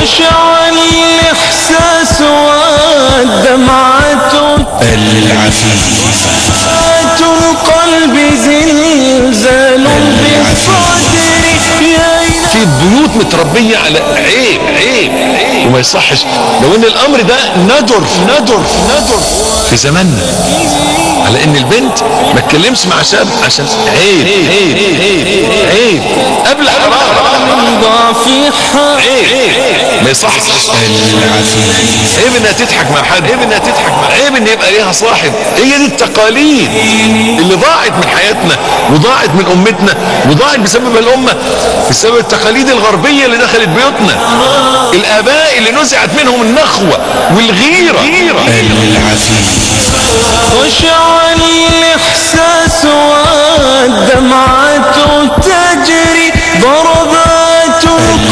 خشع الإحساس والدمعة العفيف القلب زلزال بالصدر يا إله في بيوت متربية على عيب عيب عيب وما يصحش لو ان الامر ده ندر ندر ندر في زماننا على ان البنت ما تكلمش مع شاب عشان عيب عيب عيب عيب قبل حرام ضعفي حق عيب ما يصحش عيب انها تضحك مع حد عيب انها تضحك مع عيب ان يبقى ليها صاحب هي دي التقاليد اللي ضاعت من حياتنا وضاعت من امتنا وضاعت بسبب الامه بسبب التقاليد الغربيه اللي دخلت بيوتنا الاباء اللي نزعت منهم النخوه والغيره خشع الإحساس والدمعة تجري ضربات